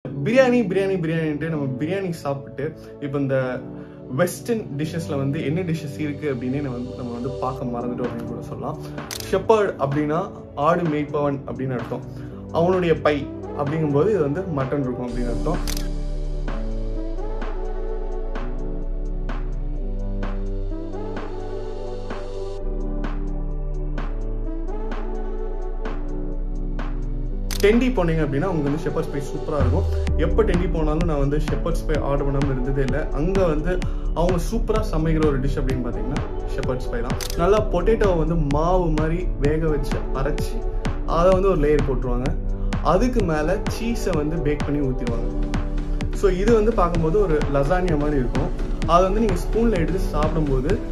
பிரியாணி பிரியாணி பிரியாணின்ட்டு நம்ம பிரியாணி சாப்பிட்டு இப்போ இந்த வெஸ்டர்ன் டிஷ்ஷஸ்ல வந்து என்ன டிஷ்ஷஸ் இருக்கு அப்படின்னு நம்ம வந்து நம்ம வந்து பார்க்க மறந்துட்டோம் அப்படின்னு கூட சொல்லலாம் ஷெப்பர்ட் அப்படின்னா ஆடு மேய்ப்பவன் அப்படின்னு அர்த்தம் அவனுடைய பை அப்படிங்கும்போது இது வந்து மட்டன் இருக்கும் அப்படின்னு அர்த்தம் டெண்டி போனீங்க அப்படின்னா உங்களுக்கு வந்து ஷெப்பர்ஸ் பை சூப்பராக இருக்கும் எப்போ டெண்டி போனாலும் நான் வந்து ஷெப்பர்ஸ் பை ஆர்டர் பண்ணாமல் இருந்ததே இல்லை அங்கே வந்து அவங்க சூப்பராக சமைக்கிற ஒரு டிஷ் அப்படின்னு பார்த்தீங்கன்னா ஷெப்பர்ஸ் பை தான் நல்லா பொட்டேட்டோவை வந்து மாவு மாதிரி வேக வச்சு அரைச்சி அதை வந்து ஒரு லேயர் போட்டுருவாங்க அதுக்கு மேலே சீஸை வந்து பேக் பண்ணி ஊற்றிடுவாங்க ஸோ இது வந்து பார்க்கும்போது ஒரு லசானியா மாதிரி இருக்கும் அதை வந்து நீங்கள் ஸ்பூனில் எடுத்து சாப்பிடும்போது